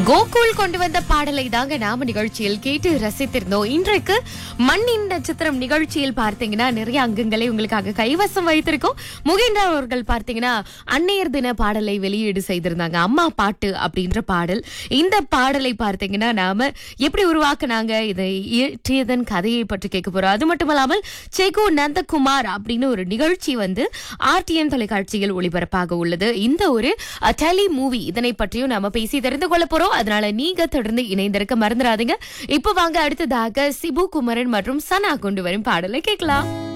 கோகுல் கொண்டு வந்த பாடலை தாங்க நாம நிகழ்ச்சியில் கேட்டு ரசித்திருந்தோம் இன்றைக்கு மண்ணின் நட்சத்திரம் நிகழ்ச்சியில் பார்த்தீங்கன்னா நிறைய அங்கங்களை உங்களுக்காக கைவசம் வைத்திருக்கோம் முகேந்திரா அவர்கள் பார்த்தீங்கன்னா அன்னையர் தின பாடலை வெளியீடு செய்திருந்தாங்க அம்மா பாட்டு அப்படின்ற பாடல் இந்த பாடலை பார்த்தீங்கன்னா நாம எப்படி உருவாக்குனாங்க இதை இயற்றியதன் கதையை பற்றி கேட்க போறோம் அது மட்டும் இல்லாமல் செகு நந்தகுமார் அப்படின்னு ஒரு நிகழ்ச்சி வந்து ஆர்டிஎன் தொலைக்காட்சியில் ஒளிபரப்பாக உள்ளது இந்த ஒரு டெலி மூவி இதனை பற்றியும் நாம பேசி தெரிந்து கொள்ள போறோம் அதனால நீங்க தொடர்ந்து இணைந்திருக்க மறந்துடாதீங்க இப்போ வாங்க அடுத்ததாக சிபு குமரன் மற்றும் சனா கொண்டு வரும் பாடலை கேட்கலாம்